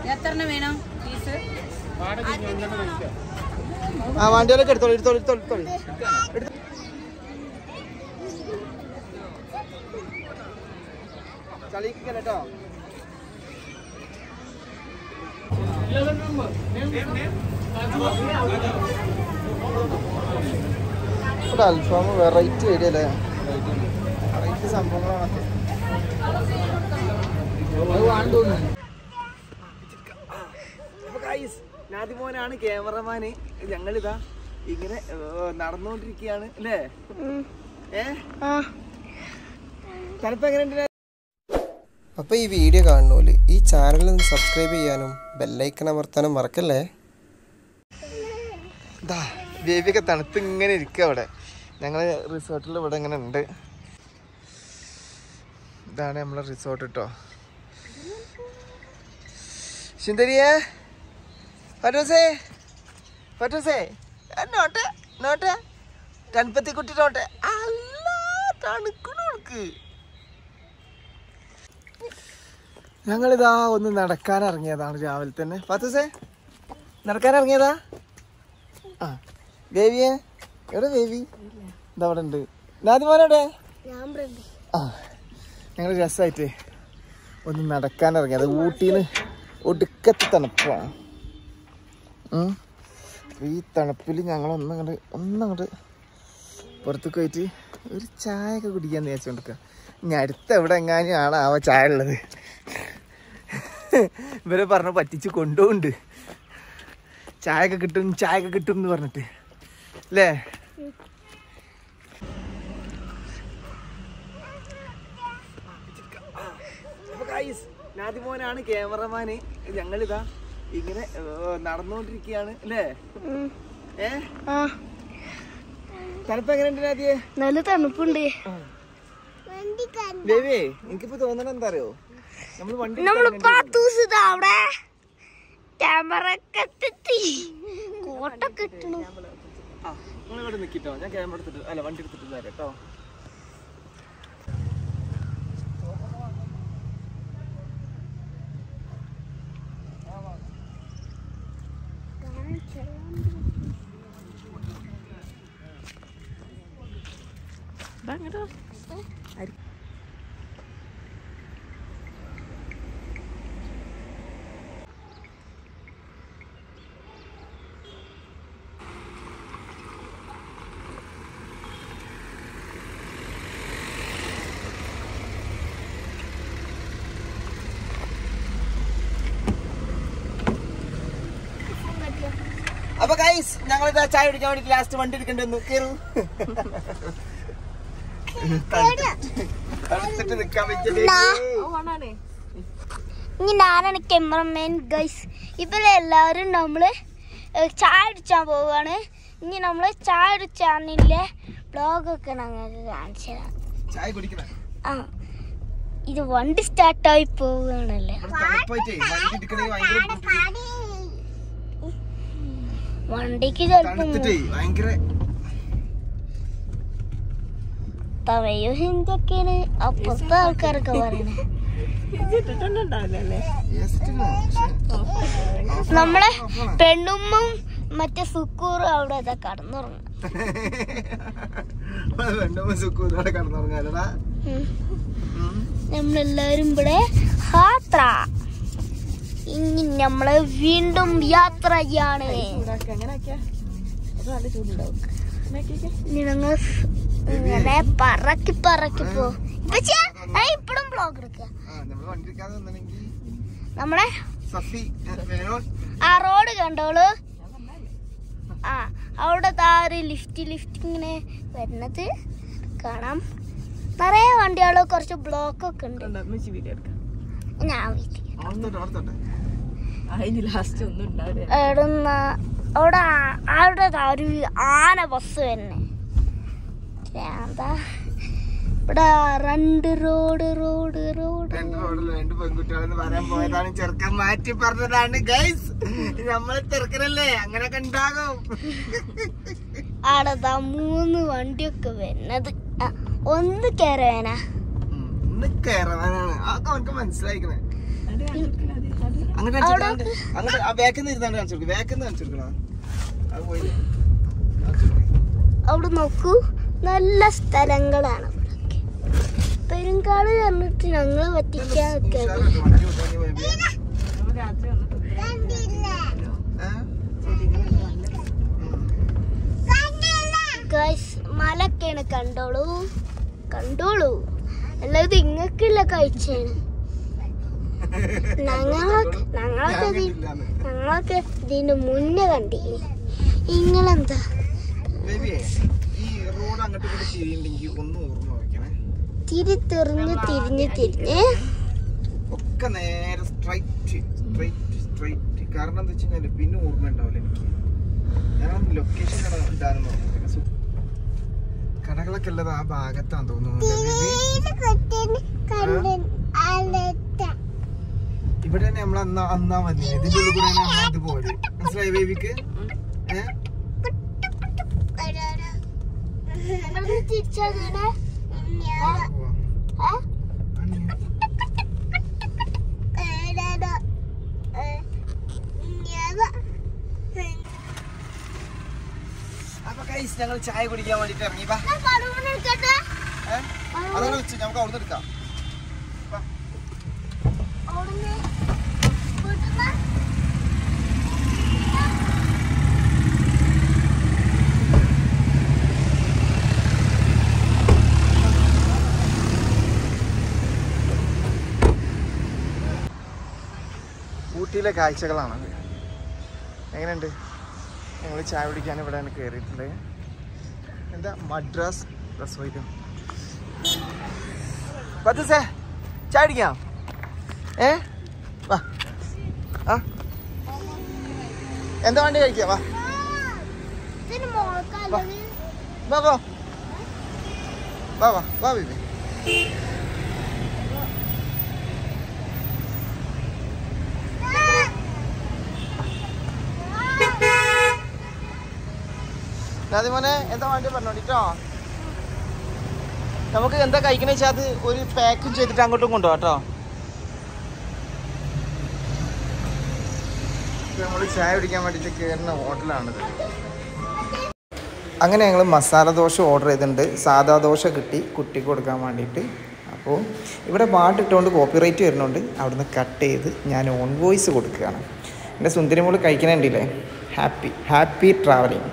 എത്ര വേണം ഫീസ് ആ വണ്ടികളൊക്കെ എടുത്തോളൂ എടുത്തോളൂ എടുത്തോളൂ എടുത്തോളൂ എടുത്തോ. ചളിക്ക് കേട്ടോ ഇവിടെ അൽഫാം വെറൈറ്റി ഏരിയ അല്ലേ വെറൈറ്റി സംഭവങ്ങളാണ് നാദിമോനാണ് ക്യാമറമാന് ഞങ്ങളിതാ ഇങ്ങനെ ഏർ, നടന്നുകൊണ്ടിരിക്കുകയാണ് അല്ലേ ഏ തണുപ്പ് എങ്ങനെയുണ്ട് അപ്പോൾ ഈ വീഡിയോ കാണുന്നോല് ഈ ചാനൽ ഒന്ന് സബ്സ്ക്രൈബ് ചെയ്യാനും ബെല്ലൈക്കൺ അമർത്താനും മറക്കല്ലേ ഇതാ ബേബിയൊക്കെ തണുത്ത് ഇങ്ങനെ ഇരിക്കുക അവിടെ ഞങ്ങൾ റിസോർട്ടിൽ ഇവിടെ ഇങ്ങനെ ഉണ്ട് ഇതാണ് നമ്മളെ റിസോർട്ട് കേട്ടോ സുന്ദരിയേ ഫറ്റൂസേ ഫറ്റൂസേ നോട്ടെ നോട്ടെ തണുപ്പത്തി കുട്ടി നോട്ടെ അല്ല തണുക്കണോൾക്ക് ഞങ്ങളിതാ ഒന്ന് നടക്കാൻ ഇറങ്ങിയതാണ് രാവിലെ തന്നെ ഫത്തൂസേ നടക്കാൻ ഇറങ്ങിയതാ ആ ബേബിയെ എവിടെ ബേബി ഇതാ അവിടെ ഉണ്ട് നാദിമോനെവിടെ ആ ഞങ്ങൾ രസമായിട്ട് ഒന്ന് നടക്കാൻ ഇറങ്ങിയത് ഊട്ടിന്ന് ഒടുക്കത്തെ തണുപ്പാണ് ഉം. അപ്പൊ ഈ തണുപ്പിൽ ഞങ്ങൾ ഒന്നങ്ങോട്ട് ഒന്നങ്ങോട്ട് പുറത്തേക്ക് പോയിട്ട് ഒരു ചായ ഒക്കെ കുടിക്കാന്ന് വിചാരിച്ചോണ്ടിരിക്കുക ഇനി അടുത്ത് എവിടെ എങ്ങാനും ആണ് ആവ ചായ ഉള്ളത് ഇവരെ പറഞ്ഞ പറ്റിച്ച് കൊണ്ടുപോണ്ട് ചായ ഒക്കെ കിട്ടും ചായ ഒക്കെ കിട്ടും എന്ന് പറഞ്ഞിട്ട് അല്ലേ നാദിമോനാണ് ക്യാമറമാന് ഞങ്ങളിതാ ഇങ്ങനെ ഏർ, നടന്നുകൊണ്ടിരിക്കുകയാണ് അല്ലേ ഏ തണുപ്പ് എങ്ങനെയുണ്ട് നാദിയെ നല്ല തണുപ്പുണ്ട് ബേബിയെ എനിക്കിപ്പോ തോന്നണ എന്താ അറിയോ നമ്മൾ വണ്ടി നമ്മള് പാത്തൂസ് ഇതാ അവിടെ ക്യാമറ ഒക്കെ എത്തി കോട്ടൊക്കെ ഇട്ടണു ആ നിങ്ങൾ ഇവിടെ നിൽക്കിട്ടോ ഞാൻ ക്യാമറ എടുത്തിട്ട് അല്ല വണ്ടി എടുത്തിട്ട് വരാം കേട്ടോ അപ്പൊ ഗൈസ് ഞങ്ങൾ ഇതാ ചായ കുടിക്കാൻ വേണ്ടി ലാസ്റ്റ് വണ്ടി എടുക്കണ്ടെന്ന് കേറു തണുത്തിട്ട് നിക്കാൻ പറ്റില്ലേ ഇനി ഞാനാണ് ക്യാമറമാൻ ഗൈസ് ഇവരെ എല്ലാവരും നമ്മള് ഏഹ്, ചായ അടിച്ചാൻ പോവാണ് ഇനി നമ്മള് ചായ അടിച്ചാണില്ലേ ബ്ലോഗൊക്കെ ഞങ്ങൾക്ക് കാണിച്ചു തരാം ചായ കുടിക്കണേ ആ ഇത് വണ്ടി സ്റ്റാർട്ടായി പോവുകയാണല്ലേ ഇവിടെ തണുപ്പായിട്ടേ വണ്ടി എടുക്കണമെങ്കിൽ ഭയങ്കര ബുദ്ധിമുട്ട്. വണ്ടിക്ക് ചിലപ്പോ തണുത്തിട്ടേ ഭയങ്കര തവയോ ഹിന്ദിയൊക്കെയാണ് അപ്പുറത്തെ ആൾക്കാരൊക്കെ പറയണേ ഏസിട്ടില്ല. പക്ഷേ നമ്മളെ പെണ്ണുമ്മും മറ്റേ സുക്കൂറും അവിടെ ഇതാ കടന്നുറങ്ങും രണ്ടു സുക്കൂരോടെ കടന്നുറങ്ങാലടാ നമ്മളെല്ലാരും ഇവിടെ യാത്ര ഇനി നമ്മള് വീണ്ടും യാത്രയാണ് ഇനി ഞങ്ങൾ ഇങ്ങനെ പറക്കി പറക്കി പോ ഇപ്പൊ ഞാൻ ഇപ്പഴും ബ്ലോഗ് എടുക്കുക ആ നമ്മള് വണ്ടി എടുക്കാതെ വന്നിട്ടുണ്ടെങ്കിൽ നമ്മളെ സഫി വേണോ ആ റോഡ് കണ്ടോളൂ ആ അവിടെ താറ് ലിഫ്റ്റ് ലിഫ്റ്റ് ഇങ്ങനെ വരുന്നത് കാണാം നിറയെ വണ്ടികള് കുറച്ച് ബ്ലോക്ക് ഒക്കെ ഉണ്ട് ഞാൻ വീട്ടിൽ അവിടുത്തോട്ടെ അവിടുത്തോട്ടെ എവിടുന്ന അവിടെ ആ- അവിടെ ദാ ഒരു ആന ബസ് തന്നെ എന്താ ഇവിടെ രണ്ട് റോഡ് റോഡ് റോഡ് രണ്ട് റോഡിൽ രണ്ട് പെൺകുട്ടികളെന്ന് പറയാൻ പോയതാണ് ചെറുക്കൻ മാറ്റി പറഞ്ഞതാണ് ഗൈസ് നമ്മളെ ചെറുക്കനല്ലേ അങ്ങനെയൊക്കെ ഉണ്ടാകും അവിടെ ദാ മൂന്ന് വണ്ടിയൊക്കെ വരുന്നത് ആ, ഒന്ന് കയറാനാ ഉം, ഇന്ന് കേരളനാണ് അതൊക്കെ അവനക്ക് മനസ്സിലായിക്കണേ അങ്ങോട്ട് കാണിച്ചു കൊടുക്ക്. അങ്ങോട്ട് ആ ബാക്കിൽ നിന്ന് ഇരുന്നാണ്ട് കാണിച്ചു കൊടുക്കും ബാക്കിൽ നിന്ന് കാണിച്ചു കൊടുക്കണം അത് പോയി അവിടെ നോക്കൂ നല്ല സ്ഥലങ്ങളാണ് ഇവിടൊക്കെ. പെരുങ്കാട് പറഞ്ഞിട്ട് ഞങ്ങള് പറ്റിക്കാൻ നിൽക്കാണ്. Guys, മലൊക്കെയാണ് കണ്ടോളൂ കണ്ടോളൂ അല്ലാതെ ഇങ്ങക്കില്ല കഴിച്ചാണ് ഞങ്ങളൊക്കെ ഞങ്ങളൊക്കെ ഇതി- ഞങ്ങളൊക്കെ ഇതിന്റെ മുന്നേ കണ്ടില്ലേ നിങ്ങളെന്താ ബേബിയെ ഈ റോഡ് അങ്ങോട്ട് ഇങ്ങോട്ട് തിരിയുണ്ടെങ്കിൽ ഒന്ന് ഓർമ്മ വയ്ക്കണേ തിരി തെറിഞ്ഞ് തിരിഞ്ഞ് തിരിഞ്ഞ് ഒക്കെ നേരെ സ്ട്രൈറ്റ് സ്ട്രൈറ്റ് സ്ട്രൈറ്റ് കാരണം എന്താ വെച്ച് കഴിഞ്ഞാല് പിന്നെ ഓർമ്മ ഉണ്ടാവില്ല എനിക്ക് ഞാൻ ലൊക്കേഷൻ കട ഇടാനും നോക്കും കടകളൊക്കെ ഉള്ളത് ആ ഭാഗത്താന്ന് തോന്നുന്നു ബേബി ഇവിടെ തന്നെ നമ്മൾ അന്നാ അന്നാ മതി ഇതിന്റെ ഉള്ളിൽ കൂടെ നമ്മൾ ഇത് പോലെ മനസ്സിലായി ബേബിക്ക് ഏഹ് ഇവിടുന്ന് തിരിച്ചങ്ങനെ അപ്പൊ കൈസ് ഞങ്ങൾ ചായ കുടിക്കാൻ വേണ്ടിട്ട് ഇറങ്ങി വാ എടുക്കട്ടെ ഏഹ് അതങ്ങനെ വെച്ച് നമുക്ക് അവിടുന്ന് എടുക്കാം വാ. അവിടുന്ന് വീട്ടിന്ന് ഊട്ടിയിലെ കാഴ്ചകളാണ് എങ്ങനെയുണ്ട് ഞങ്ങൾ ചായ കുടിക്കാൻ ഇവിടെയാണ് കയറിയിട്ടുള്ളത് എന്താ മദ്രാസ് റസോയിലും പത്ത് സേ ചായ കുടിക്കാം ഏ വാ ആ എന്താ വേണ്ടി കഴിക്കാം വാ ഇതിന് മോൾക്കല്ലത് വാ വാ വാ വാ വാ ബേബി മോനെ എന്താ വേണ്ടി പറഞ്ഞോണ്ടിട്ടോ നമുക്ക് എന്താ കഴിക്കണ വെച്ചാൽ അത് ഒരു പാക്കും ചെയ്തിട്ട് അങ്ങോട്ടും കൊണ്ടുപോകാം കേട്ടോ നമ്മൾ ചായ കുടിക്കാൻ വേണ്ടിയിട്ട് കയറുന്ന ഹോട്ടലാണിത് അങ്ങനെ ഞങ്ങൾ മസാല ദോശ ഓർഡർ ചെയ്തിട്ടുണ്ട് സാദാ ദോശ കിട്ടി കുട്ടിക്ക് കൊടുക്കാൻ വേണ്ടിയിട്ട് അപ്പോൾ ഇവിടെ പാട്ടിട്ടുകൊണ്ട് കോപ്പിറൈറ്റ് വരുന്നുണ്ട് അവിടുന്ന് കട്ട് ചെയ്ത് ഞാൻ ഓൺ വോയിസ് കൊടുക്കുകയാണ് എൻ്റെ സുന്ദരി മോള് കഴിക്കണുണ്ടില്ലേ ഹാപ്പി ഹാപ്പി ട്രാവലിംഗ്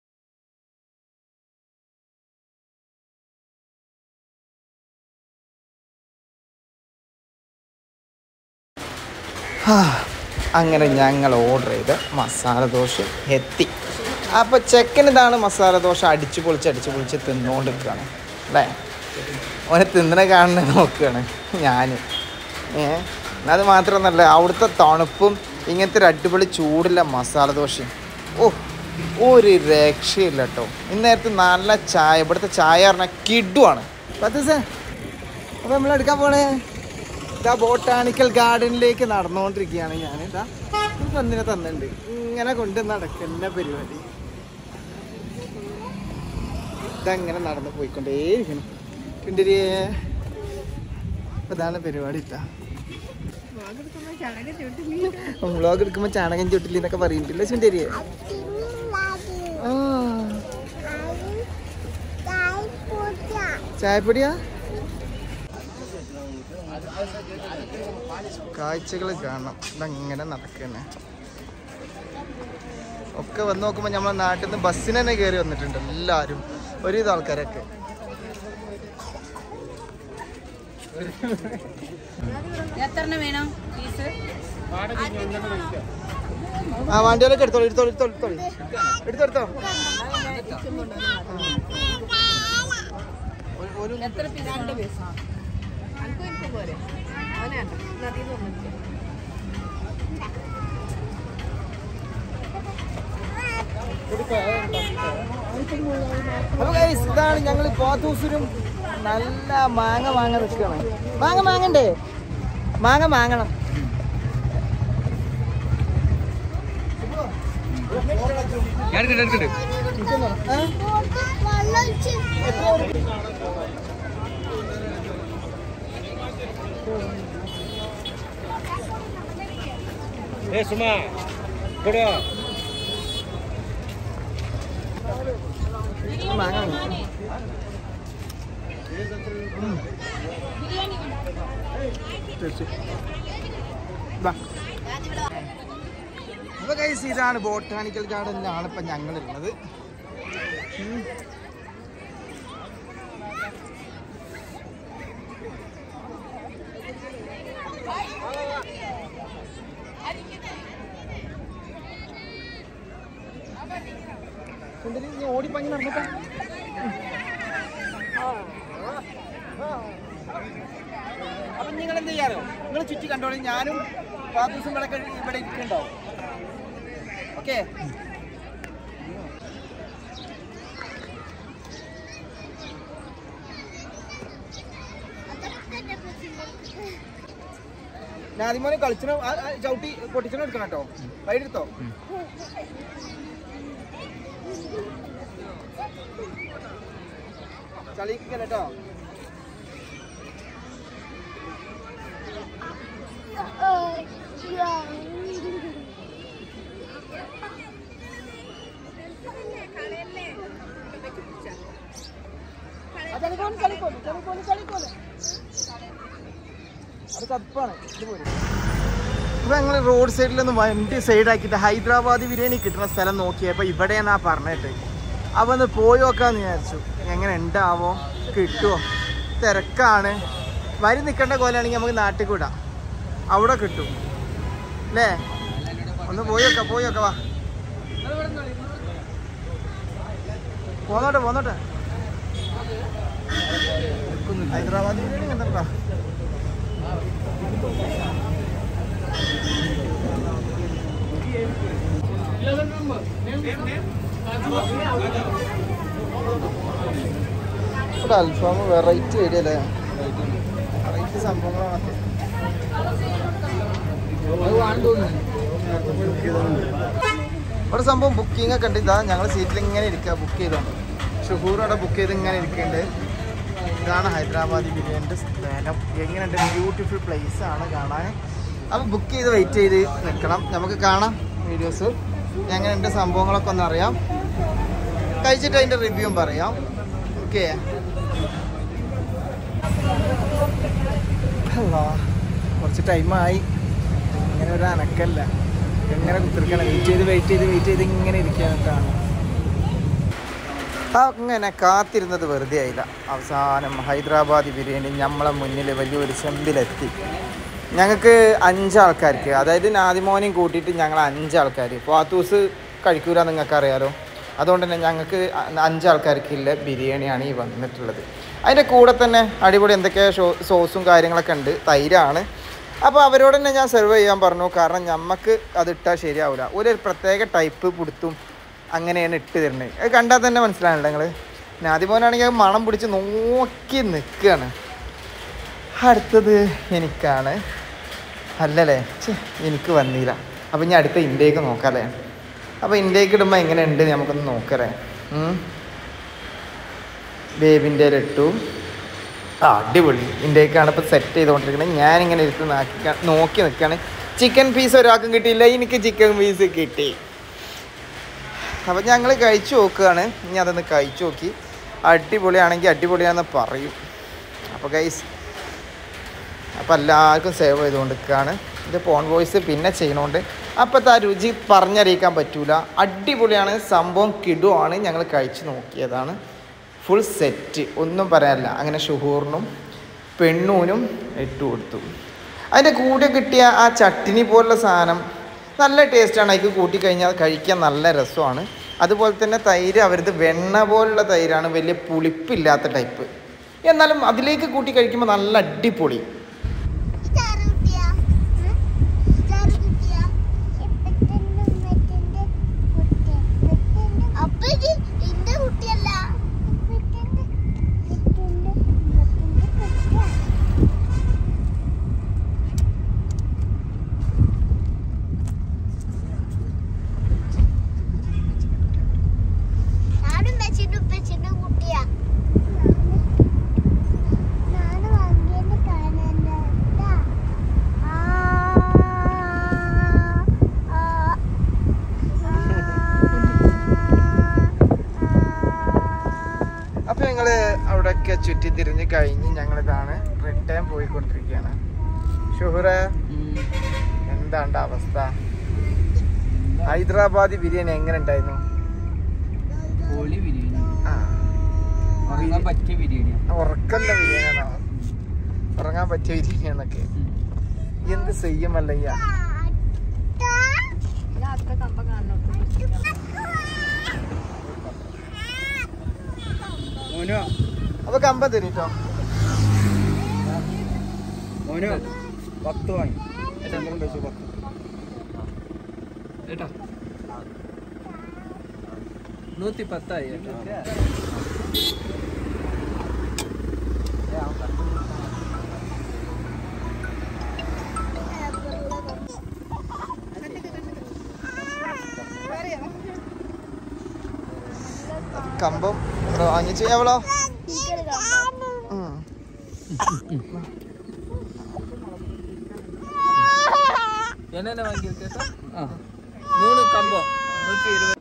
അങ്ങനെ ഞങ്ങൾ ഓർഡർ ചെയ്ത മസാല ദോശ എത്തി അപ്പോൾ ചെക്കൻ ഇതാണ് മസാല ദോശ അടിച്ച് പൊളിച്ച് അടിച്ച് പൊളിച്ച് തിന്നുകൊണ്ട് നിൽക്കുകയാണ് അല്ലേ ഓനെ തിന്നണ കാണുന്ന നോക്കുകയാണ് ഞാൻ ഏ അത് മാത്രമൊന്നല്ല അവിടുത്തെ തണുപ്പും ഇങ്ങനത്തെ ഒരു അടിപൊളി ചൂടുള്ള മസാല ദോശയും ഓ ഒരു രക്ഷയില്ല കേട്ടോ ഇന്നേരത്ത് നല്ല ചായ ഇവിടുത്തെ ചായ പറഞ്ഞാൽ കിഡുവാണ് പത്ത് സേ അപ്പോൾ നമ്മൾ എടുക്കാൻ പോണേ ഇതാ ബോട്ടാണിക്കൽ ഗാർഡനിലേക്ക് നടന്നുകൊണ്ടിരിക്കുകയാണ് ഞാൻ ഇതാ ഒരു ഒന്നിനെ തന്നിട്ടുണ്ട് ഇങ്ങനെ കൊണ്ട് നടക്കുന്ന പരിപാടി ഇതങ്ങനെ നടന്ന് പോയിക്കൊണ്ടേയിരിക്കണം കിണ്ടിരി അതാണ് പരിപാടി ഇട്ടാ വ്ളോഗ് എടുക്കുമ്പോ ചാണകം ചുട്ടില്ല എന്നൊക്കെ പറയുന്നില്ല ചുണ്ടരിയെ ആ ചായപ്പൊടിയാ കാഴ്ചകൾ കാണണം ഇതങ്ങനെ നടക്കന്നെ ഒക്കെ വന്ന് നോക്കുമ്പോൾ നമ്മളെ നാട്ടിൽ നിന്ന് ബസ്സിന് തന്നെ കയറി വന്നിട്ടുണ്ട് എല്ലാവരും ഒരുവിധ ആൾക്കാരൊക്കെ എത്ര വേണം പീസ് ആ വണ്ടികളൊക്കെ എടുത്തോളൂ എടുത്തോളൂ എടുത്തോളൂ എടുത്തോളൂ എടുത്തോളൂ ഒരു- ഒരു എത്ര പീസ് രണ്ട് പീസ് അനക്കും എനിക്ക് പോരെ അവനാണ് നദി തോന്നിട്ട് അപ്പൊ guys, ഇതാണ് ഞങ്ങൾ പോത്തൂസൂരും നല്ല മാങ്ങ മാങ്ങ നിൽക്കുകയാണ് മാങ്ങ മാങ്ങണ്ടേ മാങ്ങ മാങ്ങണം ഏ? Eh, semua. Kedua. മാങ്ങ അപ്പൊ കൈസ് ഇതാണ് ബോട്ടാണിക്കൽ ഗാർഡനിലാണ് ഇപ്പൊ ഞങ്ങളുള്ളത് ഉം. സുന്ദരി, നീ ഓടിപ്പങ്ങി നടന്നിട്ടാ അപ്പൊ നിങ്ങൾ എന്ത് ചെയ്യാറോ നിങ്ങൾ ചുറ്റി കണ്ടോളി ഞാനും പാത്തൂസും ഇവിടെ കഴി- ഇവിടെ ഇരിക്കുന്നുണ്ടാവും ഓക്കെ നാദിമോനെ കളിച്ചണോ ആ- ആ ചവിട്ടി പൊട്ടിച്ചണോ എടുക്കണം കേട്ടോ വൈകിട്ട് എടുത്തോ ചളിക്ക് കേട്ടോ അത് കപ്പാണ് ഇത് പോരും ഇപ്പൊ ഞങ്ങൾ റോഡ് സൈഡിലൊന്ന് വണ്ടി സൈഡാക്കിയിട്ട് ഹൈദരാബാദ് ബിരിയാണി കിട്ടുന്ന സ്ഥലം നോക്കിയപ്പോൾ ഇവിടെയെന്നാ പറഞ്ഞിട്ട് അപ്പൊ ഒന്ന് പോയി നോക്കാന്ന് വിചാരിച്ചു എങ്ങനെ ഉണ്ടാവോ കിട്ടുമോ തിരക്കാണ് വരി നിൽക്കേണ്ട കോലാണെങ്കിൽ നമുക്ക് നാട്ടിൽ വിടാം അവിടെ കിട്ടും അല്ലേ ഒന്ന് പോയി നോക്കാം പോയി നോക്കാം വാ പോന്നോട്ടെ പോന്നോട്ടെ ഹൈദരാബാദ് ബിരിയാണി കണ്ടോ ഇവിടെ അൽഫാം വെറൈറ്റി ഏരിയ അല്ലേ വെറൈറ്റി സംഭവങ്ങളാണ് ഇവിടെ സംഭവം ബുക്കിംഗ് ഒക്കെ ഉണ്ട് ഇതാ ഞങ്ങൾ സീറ്റിൽ ഇങ്ങനെ ഇരിക്കുക ബുക്ക് ചെയ്തോണ്ട് ഷുഹൂർ അവിടെ ബുക്ക് ചെയ്ത് ഇങ്ങനെ ഇരിക്കുന്നുണ്ട് ഇതാണ് ഹൈദരാബാദി ബിരിയാണിൻ്റെ സ്ഥലം എങ്ങനെയുണ്ട് ബ്യൂട്ടിഫുൾ പ്ലേസ് ആണ് കാണാൻ അപ്പോൾ ബുക്ക് ചെയ്ത് വെയിറ്റ് ചെയ്ത് നിൽക്കണം നമുക്ക് കാണാം വീഡിയോസ് എങ്ങനെയുണ്ട് സംഭവങ്ങളൊക്കെ ഒന്ന് അറിയാം കഴിച്ചിട്ട് അതിൻ്റെ റിവ്യൂവും പറയാം ഓക്കെ അല്ലാ കുറച്ച് ടൈമായി ഇങ്ങനെ ഒരു അനക്കല്ല എങ്ങനെ കുത്തിരിക്കണം വെയിറ്റ് ചെയ്ത് വെയിറ്റ് ചെയ്ത് വെയിറ്റ് ചെയ്ത് ഇങ്ങനെ ഇരിക്കാനായിട്ടാണ് അങ്ങനെ കാത്തിരുന്നത് വെറുതെ ആയില്ല അവസാനം ഹൈദരാബാദി ബിരിയാണി നമ്മളെ മുന്നിൽ വലിയൊരു ചെമ്പിലെത്തി ഞങ്ങൾക്ക് അഞ്ചാൾക്കാർക്ക് അതായത് നാദിമോനെയും കൂട്ടിയിട്ട് ഞങ്ങൾ അഞ്ചാൾക്കാർ ഫാത്തൂസ് കഴിക്കൂല നിങ്ങൾക്ക് അറിയാലോ അതുകൊണ്ട് തന്നെ ഞങ്ങൾക്ക് അ- അഞ്ചാൾക്കാർക്കുള്ള ബിരിയാണിയാണ് ഈ വന്നിട്ടുള്ളത് അതിൻ്റെ കൂടെ തന്നെ അടിപൊളി എന്തൊക്കെ ഷോ സോസും കാര്യങ്ങളൊക്കെ ഉണ്ട് തൈരാണ് അപ്പോൾ അവരോട് തന്നെ ഞാൻ സെർവ് ചെയ്യാൻ പറഞ്ഞു കാരണം നമുക്ക് അത് ഇട്ടാൽ ശരിയാവില്ല ഒരു പ്രത്യേക ടൈപ്പ് പുടുത്തും അങ്ങനെയാണ് ഇട്ട് തരുന്നത് അത് കണ്ടാൽ തന്നെ മനസ്സിലാണല്ലോ നിങ്ങൾ നാദിമോനാണെങ്കിൽ അത് മണം പിടിച്ച് നോക്കി നിൽക്കുകയാണ് അടുത്തത് എനിക്കാണ് അല്ലല്ലേ ഛെ, എനിക്ക് വന്നില്ല അപ്പം ഇനി അടുത്ത ഇന്ത്യക്ക് നോക്കാല്ലേ അപ്പോൾ ഇന്ത്യക്ക് ഇടുമ്പോൾ എങ്ങനെയുണ്ട് നമുക്കൊന്ന് നോക്കല്ലേ ബേബിൻ്റെ ഇട്ടു ആ അടിപൊളി ഇന്ത്യക്കാണ് ഇപ്പോൾ സെറ്റ് ചെയ്തുകൊണ്ടിരിക്കുന്നത് ഞാനിങ്ങനെ എടുത്ത് നാക്കി നോക്കി നിൽക്കുകയാണ് ചിക്കൻ പീസ് ഒരാൾക്കും കിട്ടിയില്ല എനിക്ക് ചിക്കൻ പീസ് കിട്ടി അപ്പം ഞങ്ങൾ കഴിച്ചു നോക്കുകയാണ് ഇനി അതൊന്ന് കഴിച്ചു നോക്കി അടിപൊളിയാണെങ്കിൽ അടിപൊളിയാണെന്ന് പറയും അപ്പോൾ ഗൈസ് അപ്പോൾ എല്ലാവർക്കും സേവ് ചെയ്തുകൊണ്ടിരിക്കുകയാണ് ഇത് ഫോൺ വോയിസ് പിന്നെ ചെയ്യണോണ്ട് അപ്പോഴത്തെ ആ രുചി പറഞ്ഞറിയിക്കാൻ പറ്റൂല അടിപൊളിയാണ് സംഭവം കിടുവാണ് ഞങ്ങൾ കഴിച്ച് നോക്കിയതാണ് ഫുൾ സെറ്റ് ഒന്നും പറയാനില്ല അങ്ങനെ ഷുഹൂറിനും പെണ്ണൂനും ഇട്ട് കൊടുത്തു അതിൻ്റെ കൂടെ കിട്ടിയ ആ ചട്ടിനി പോലുള്ള സാധനം നല്ല ടേസ്റ്റാണ് അതിക്ക് കൂട്ടിക്കഴിഞ്ഞാൽ കഴിക്കാൻ നല്ല രസമാണ് അതുപോലെ തന്നെ തൈര് അവരത് വെണ്ണ പോലുള്ള തൈരാണ് വലിയ പുളിപ്പില്ലാത്ത ടൈപ്പ് എന്നാലും അതിലേക്ക് കൂട്ടി കഴിക്കുമ്പോൾ നല്ല അടിപൊളി അപ്പൊ ഇത് എന്റെ കുട്ടിയല്ല ഞാനും വെച്ചിട്ട് ഉപ്പച്ചിന്റെ കുട്ടിയാ ഞാന് വാങ്ങിയത് കാണാൻ ചുറ്റി തിരിഞ്ഞ് കഴിഞ്ഞ് ഞങ്ങളിതാണ് റിട്ടേൺ പോയിക്കൊണ്ടിരിക്കുകയാണ് ഷുഹുറ എന്താണ്ട് അവസ്ഥ ഹൈദരാബാദി ബിരിയാണി എങ്ങനെ ഉണ്ടായിരുന്നു കോഴി ബിരിയാണി ആ ഉറങ്ങാൻ പറ്റിയ ബിരിയാണിയാണ് ഉറക്കല്ല ബിരിയാണിയാണോ ഉറങ്ങാൻ പറ്റിയ ബിരിയാണിയാണൊക്കെ എന്ത് ചെയ്യമല്ലയ്യ അത്ര കമ്പ കാണുന്നു മോനോ അപ്പൊ കമ്പം തരും കേട്ടോ മോനോ പത്ത് വാങ്ങി ചന്ദ്രൻ വെച്ചു പത്ത് കേട്ടോ നൂറ്റി പത്തായി കേട്ടോ കമ്പം ഇവിടെ വാങ്ങിച്ചു എവളോ ഉം. എന്നെ വാങ്ങി കേട്ടോ ആ മൂന്ന് കമ്പം നൂറ്റി ഇരുപത്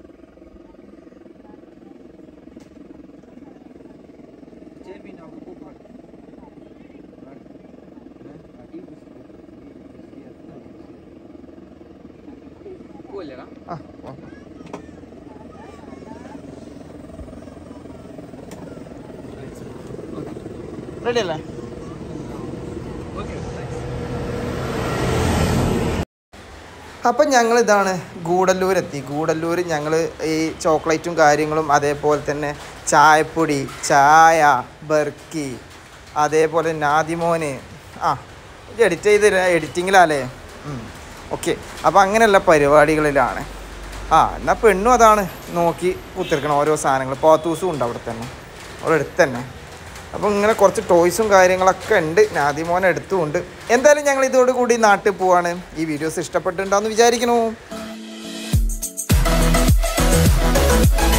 പോലെടാ ആ ഓ. റെഡി അല്ലേ അപ്പം ഞങ്ങൾ ഇതാണ് ഗൂഡല്ലൂർ എത്തി ഗൂഡല്ലൂർ ഞങ്ങൾ ഈ ചോക്ലേറ്റും കാര്യങ്ങളും അതേപോലെ തന്നെ ചായപ്പൊടി ചായ ബർക്കി അതേപോലെ നാദിമോന് ആ ഇത് എഡിറ്റ് ചെയ്ത് എഡിറ്റിങ്ങിലല്ലേ ഓക്കെ അപ്പോൾ അങ്ങനെയുള്ള പരിപാടികളിലാണ് ആ എന്നാൽ പെണ്ണും അതാണ് നോക്കി കുത്തിരിക്കണം ഓരോ സാധനങ്ങൾ പോത്തൂസും ഉണ്ട് അവിടെ തന്നെ അവിടെ അടുത്ത് തന്നെ അപ്പോൾ ഇങ്ങനെ കുറച്ച് ടോയ്സും കാര്യങ്ങളൊക്കെ ഉണ്ട് നാദിമോൻ എടുത്തുമുണ്ട് എന്തായാലും ഞങ്ങൾ ഇതോടുകൂടി നാട്ടിൽ പോവാണ് ഈ വീഡിയോസ് ഇഷ്ടപ്പെട്ടിട്ടുണ്ടാന്ന് വിചാരിക്കണു